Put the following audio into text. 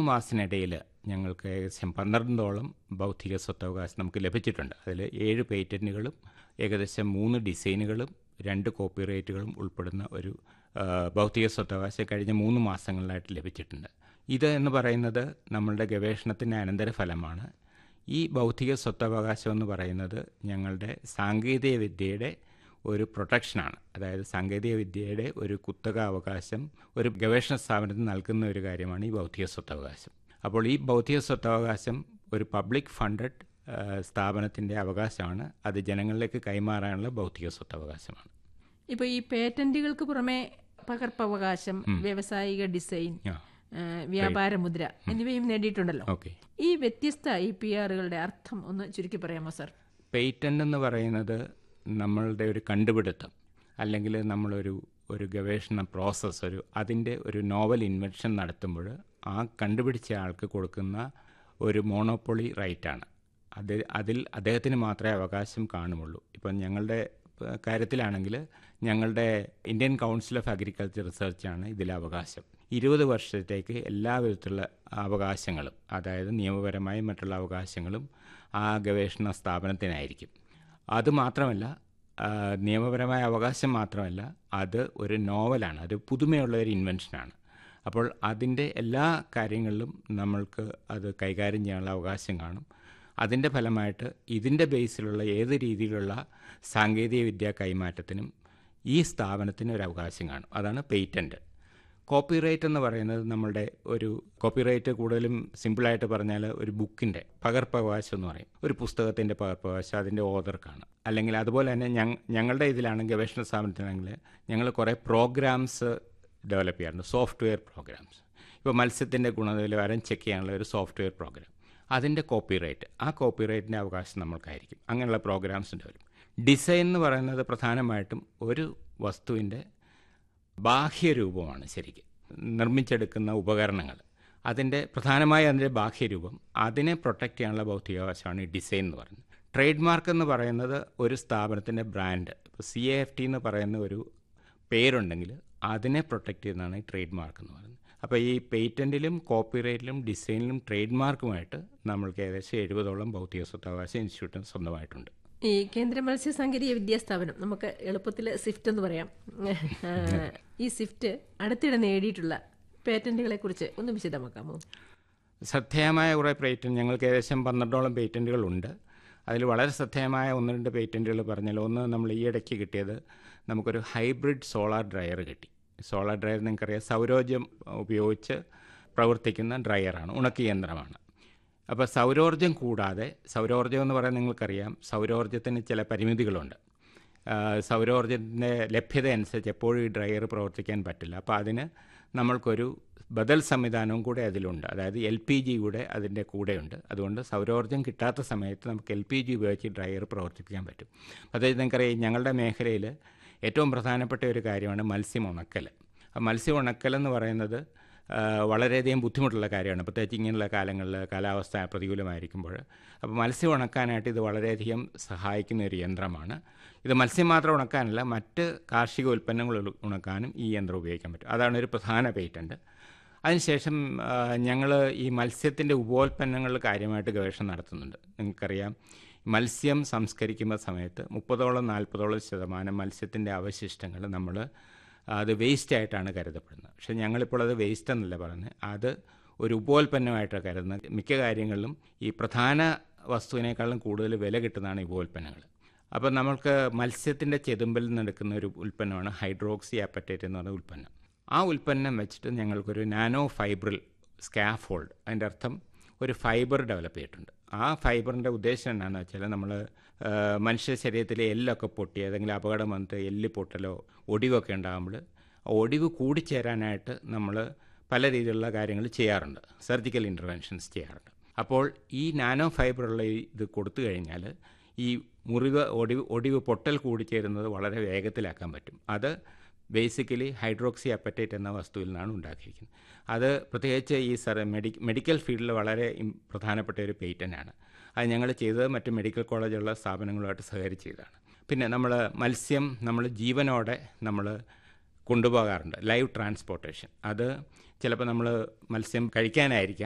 മാസത്തിനിടയിൽ ഞങ്ങൾക്ക് ഏകദേശം പന്ത്രണ്ടോളം ബൗദ്ധിക സ്വത്തവകാശം നമുക്ക് ലഭിച്ചിട്ടുണ്ട് അതിൽ ഏഴ് പേറ്റൻറ്റുകളും ഏകദേശം മൂന്ന് ഡിസൈനുകളും രണ്ട് കോപ്പിറൈറ്റുകളും ഉൾപ്പെടുന്ന ഒരു ആ, ബൗദ്ധിക സ്വത്തവകാശം കഴിഞ്ഞ മൂന്ന് മാസങ്ങളിലായിട്ട് ലഭിച്ചിട്ടുണ്ട് ഇത് എന്ന് പറയുന്നത് നമ്മളുടെ ഗവേഷണത്തിൻ്റെ അനന്തരഫലമാണ് ഈ ബൗദ്ധിക സ്വത്തവകാശം എന്ന് പറയുന്നത് ഞങ്ങളുടെ സാങ്കേതിക വിദ്യയുടെ ഒരു പ്രൊട്ടക്ഷനാണ് അതായത് സാങ്കേതിക വിദ്യയുടെ ഒരു കുത്തക അവകാശം ഒരു ഗവേഷണ സ്ഥാപനത്തിന് നൽകുന്ന ഒരു കാര്യമാണ് ഈ ബൗദ്ധിക സ്വത്തവകാശം അപ്പോൾ ഈ ബൗദ്ധിക സ്വത്തവകാശം ഒരു പബ്ലിക് ഫണ്ടഡ് സ്ഥാപനത്തിൻ്റെ അവകാശമാണ് അത് ജനങ്ങളിലേക്ക് കൈമാറാനുള്ള ബൗദ്ധിക സ്വത്തവകാശമാണ് ഇപ്പൊ ഈ പേറ്റന്റുകൾക്ക് പുറമെ പകർപ്പവകാശം വ്യാവസായിക ഡിസൈൻ ആ ആ, വ്യാപാര മുദ്ര എന്നിവയും നേടിയിട്ടുണ്ടല്ലോ ഓക്കെ ഈ വ്യത്യസ്ത ഐ പി ആറുകളുടെ അർത്ഥം ഒന്ന് ചുരുക്കി പറയാമോ സർ പേറ്റൻ്റ് എന്ന് പറയുന്നത് നമ്മളുടെ ഒരു കണ്ടുപിടുത്തം അല്ലെങ്കിൽ നമ്മളൊരു ഒരു ഗവേഷണ പ്രോസസ്സ് ഒരു അതിൻ്റെ ഒരു നോവൽ ഇൻവെൻഷൻ നടത്തുമ്പോൾ ആ കണ്ടുപിടിച്ച ആൾക്ക് കൊടുക്കുന്ന ഒരു മോണോപ്പൊളി റൈറ്റാണ് അത് അതിൽ അദ്ദേഹത്തിന് മാത്രമേ അവകാശം കാണുമുള്ളൂ ഇപ്പം ഞങ്ങളുടെ ഏഹ്, കാര്യത്തിലാണെങ്കിൽ ഞങ്ങളുടെ ഇന്ത്യൻ കൗൺസിൽ ഓഫ് അഗ്രികൾച്ചർ റിസർച്ചാണ് ഇതിലെ അവകാശം ഇരുപത് വർഷത്തേക്ക് എല്ലാ വിധത്തിലുള്ള അവകാശങ്ങളും അതായത് നിയമപരമായും മറ്റുള്ള അവകാശങ്ങളും ആ ഗവേഷണ സ്ഥാപനത്തിനായിരിക്കും അത് മാത്രമല്ല ആ, നിയമപരമായ അവകാശം മാത്രമല്ല അത് ഒരു നോവലാണ് അത് പുതുമയുള്ള ഒരു ഇൻവെൻഷനാണ് അപ്പോൾ അതിൻ്റെ എല്ലാ കാര്യങ്ങളിലും നമ്മൾക്ക് അത് കൈകാര്യം ചെയ്യാനുള്ള അവകാശം കാണും അതിൻ്റെ ഫലമായിട്ട് ഇതിൻ്റെ ബേസിലുള്ള ഏത് രീതിയിലുള്ള സാങ്കേതിക വിദ്യാ കൈമാറ്റത്തിനും ഈ സ്ഥാപനത്തിന് ഒരു അവകാശം കാണും അതാണ് പേറ്റൻറ്റ് കോപ്പിറൈറ്റ് എന്ന് പറയുന്നത് നമ്മളുടെ ഒരു കോപ്പിറൈറ്റ് കൂടുതലും സിമ്പിളായിട്ട് പറഞ്ഞാൽ ഒരു ബുക്കിൻ്റെ പകർപ്പവകാശം എന്ന് പറയും ഒരു പുസ്തകത്തിൻ്റെ പകർപ്പവകാശം അതിൻ്റെ ഓതർക്കാണ് അല്ലെങ്കിൽ അതുപോലെ തന്നെ ഞങ്ങ ഞങ്ങളുടെ ഇതിലാണ് ഗവേഷണ സ്ഥാപനത്തിലാണെങ്കിൽ ഞങ്ങൾ കുറേ പ്രോഗ്രാംസ് ഡെവലപ്പ് ചെയ്യാറുണ്ട് സോഫ്റ്റ്വെയർ പ്രോഗ്രാംസ് ഇപ്പോൾ മത്സ്യത്തിൻ്റെ ഗുണനിലവാരം ചെക്ക് ചെയ്യാനുള്ള ഒരു സോഫ്റ്റ്വെയർ പ്രോഗ്രാം അതിൻ്റെ കോപ്പിറൈറ്റ് ആ കോപ്പിറൈറ്റിൻ്റെ അവകാശം നമ്മൾക്കായിരിക്കും അങ്ങനെയുള്ള പ്രോഗ്രാംസ് ഡെവലപ്പ് ഡിസൈൻ എന്ന് പറയുന്നത് പ്രധാനമായിട്ടും ഒരു വസ്തുവിൻ്റെ ബാഹ്യരൂപമാണ് ശരിക്കും നിർമ്മിച്ചെടുക്കുന്ന ഉപകരണങ്ങൾ അതിൻ്റെ പ്രധാനമായി അതിൻ്റെ ബാഹ്യരൂപം അതിനെ പ്രൊട്ടക്റ്റ് ചെയ്യാനുള്ള ഭൗതികാവകാശമാണ് ഈ ഡിസൈൻ എന്ന് പറയുന്നത് ട്രേഡ് മാർക്ക് എന്ന് പറയുന്നത് ഒരു സ്ഥാപനത്തിൻ്റെ ബ്രാൻഡ് ഇപ്പോൾ സി എ എഫ് ടി എന്ന് പറയുന്ന ഒരു പേരുണ്ടെങ്കിൽ അതിനെ പ്രൊട്ടക്റ്റ് ചെയ്യുന്നതാണ് ഈ ട്രേഡ് മാർക്ക് എന്ന് പറയുന്നത് അപ്പോൾ ഈ പേറ്റൻറ്റിലും കോപ്പിറൈറ്റിലും ഡിസൈനിലും ട്രേഡ് മാർക്കുമായിട്ട് നമ്മൾക്ക് ഏകദേശം എഴുപതോളം ഭൗതിക സ്വത്തവകാശ ഇൻസ്റ്റിറ്റ്യൂട്ട് സ്വന്തമായിട്ടുണ്ട് ഈ കേന്ദ്ര മത്സ്യ സാങ്കേതിക വിദ്യാ സ്ഥാപനം നമുക്ക് എളുപ്പത്തിൽ സ്വിഫ്റ്റ് എന്ന് പറയാം ആ, ഈ സ്വിഫ്റ്റ് അടുത്തിടെ നേടിയിട്ടുള്ള പേറ്റന്റുകളെ കുറിച്ച് ഒന്ന് വിശദമാക്കാമോ ശ്രദ്ധേയമായ കുറേ പേറ്റൻറ്റ് ഞങ്ങൾക്ക് ഏകദേശം പന്ത്രണ്ടോളം പേറ്റൻറ്റുകളുണ്ട് അതിൽ വളരെ ശ്രദ്ധേയമായ ഒന്ന് രണ്ട് പേറ്റൻറ്റുകൾ പറഞ്ഞാൽ ഒന്ന് നമ്മൾ ഈ ഇടയ്ക്ക് കിട്ടിയത് നമുക്കൊരു ഹൈബ്രിഡ് സോളാർ ഡ്രയർ കിട്ടി സോളാർ ഡ്രയർ നിങ്ങൾക്കറിയാം സൗരോർജ്ജം ഉപയോഗിച്ച് പ്രവർത്തിക്കുന്ന ഡ്രയറാണ് ഉണക്കി യന്ത്രമാണ് അപ്പോൾ സൗരോർജ്ജം കൂടാതെ സൗരോർജ്ജം എന്ന് പറയുന്നത് നിങ്ങൾക്കറിയാം സൗരോർജ്ജത്തിന് ചില പരിമിതികളുണ്ട് സൗരോർജ്ജത്തിൻ്റെ ലഭ്യത അനുസരിച്ച് എപ്പോഴും ഈ ഡ്രയർ പ്രവർത്തിക്കാൻ പറ്റില്ല അപ്പോൾ അതിന് നമ്മൾക്കൊരു ബദൽ സംവിധാനവും കൂടെ അതിലുണ്ട് അതായത് എൽ പി ജി കൂടെ അതിൻ്റെ കൂടെയുണ്ട് അതുകൊണ്ട് സൗരോർജ്ജം കിട്ടാത്ത സമയത്ത് നമുക്ക് എൽ പി ജി ഉപയോഗിച്ച് ഡ്രയർ പ്രവർത്തിപ്പിക്കാൻ പറ്റും അതായത് നിങ്ങൾക്കറിയാം ഞങ്ങളുടെ മേഖലയിൽ ഏറ്റവും പ്രധാനപ്പെട്ട ഒരു കാര്യമാണ് മത്സ്യം ഉണക്കൽ ആ മത്സ്യം ഉണക്കൽ എന്ന് പറയുന്നത് ആ, വളരെയധികം ബുദ്ധിമുട്ടുള്ള കാര്യമാണ് പ്രത്യേകിച്ച് ഇങ്ങനെയുള്ള കാലങ്ങളിൽ കാലാവസ്ഥ പ്രതികൂലമായിരിക്കുമ്പോൾ അപ്പോൾ മത്സ്യം ഉണക്കാനായിട്ട് ഇത് വളരെയധികം സഹായിക്കുന്ന ഒരു യന്ത്രമാണ് ഇത് മത്സ്യം മാത്രം ഉണക്കാനല്ല മറ്റ് കാർഷിക ഉൽപ്പന്നങ്ങൾ ഉ- ഉണക്കാനും ഈ യന്ത്രം ഉപയോഗിക്കാൻ പറ്റും അതാണ് ഒരു പ്രധാന പേറ്റൻറ്റ് അതിനുശേഷം ഞങ്ങൾ ഈ മത്സ്യത്തിൻ്റെ ഉപോൽപ്പന്നങ്ങളിൽ കാര്യമായിട്ട് ഗവേഷണം നടത്തുന്നുണ്ട് നിങ്ങൾക്കറിയാം മത്സ്യം സംസ്കരിക്കുന്ന സമയത്ത് മുപ്പതോളം നാൽപ്പതോളം ശതമാനം മത്സ്യത്തിൻ്റെ അവശിഷ്ടങ്ങൾ നമ്മൾ അത് വേസ്റ്റ് ആയിട്ടാണ് കരുതപ്പെടുന്നത് പക്ഷേ ഞങ്ങളിപ്പോൾ അത് വേസ്റ്റ് എന്നല്ല പറയുന്നത് അത് ഒരു ഉപോൽപ്പന്നമായിട്ടാണ് കരുതുന്നത് മിക്ക കാര്യങ്ങളിലും ഈ പ്രധാന വസ്തുവിനേക്കാളും കൂടുതൽ വില കിട്ടുന്നതാണ് ഈ ഉപോൽപ്പന്നങ്ങൾ അപ്പോൾ നമ്മൾക്ക് മത്സ്യത്തിൻ്റെ ചെതുമ്പിൽ നിന്ന് എടുക്കുന്ന ഒരു ഉൽപ്പന്നമാണ് ഹൈഡ്രോക്സി ആപ്പറ്റേറ്റ് എന്ന് പറയുന്ന ഉൽപ്പന്നം ആ ഉൽപ്പന്നം വെച്ചിട്ട് ഞങ്ങൾക്കൊരു നാനോ ഫൈബ്രിൽ സ്കാഫോൾഡ് അതിൻ്റെ അർത്ഥം ഒരു ഫൈബർ ഡെവലപ്പ് ചെയ്തിട്ടുണ്ട് ആ ഫൈബറിൻ്റെ ഉദ്ദേശം എന്താണെന്ന് വെച്ചാൽ നമ്മൾ മനുഷ്യ ശരീരത്തിലെ എല്ലൊക്കെ പൊട്ടി ഏതെങ്കിലും അപകടം വന്നിട്ട് എല്ല് പൊട്ടലോ ഒടിവൊക്കെ ഉണ്ടാകുമ്പോൾ ആ ഒടിവ് കൂടിച്ചേരാനായിട്ട് നമ്മൾ പല രീതിയിലുള്ള കാര്യങ്ങൾ ചെയ്യാറുണ്ട് സർജിക്കൽ ഇൻ്റർവെൻഷൻസ് ചെയ്യാറുണ്ട് അപ്പോൾ ഈ നാനോ ഫൈബറുള്ള ഈ ഇത് കൊടുത്തു കഴിഞ്ഞാൽ ഈ മുറിവ് ഒടിവ് ഒടിവ് പൊട്ടൽ കൂടിച്ചേരുന്നത് വളരെ വേഗത്തിലാക്കാൻ പറ്റും അത് ബേസിക്കലി ഹൈഡ്രോക്സി അപ്പറ്റേറ്റ് എന്ന വസ്തുവിൽ നിന്നാണ് ഉണ്ടാക്കിയിരിക്കുന്നത് അത് പ്രത്യേകിച്ച് ഈ സർ മെഡി മെഡിക്കൽ ഫീൽഡിൽ വളരെ ഇം- പ്രധാനപ്പെട്ട ഒരു പേറ്റൻ്റാണ് അത് ഞങ്ങൾ ചെയ്തത് മറ്റ് മെഡിക്കൽ കോളേജുള്ള സ്ഥാപനങ്ങളുമായിട്ട് സഹകരിച്ച് ചെയ്തതാണ് പിന്നെ നമ്മൾ മത്സ്യം നമ്മൾ ജീവനോടെ നമ്മൾ കൊണ്ടുപോകാറുണ്ട് ലൈവ് ട്രാൻസ്പോർട്ടേഷൻ അത് ചിലപ്പോൾ നമ്മൾ മത്സ്യം കഴിക്കാനായിരിക്കാം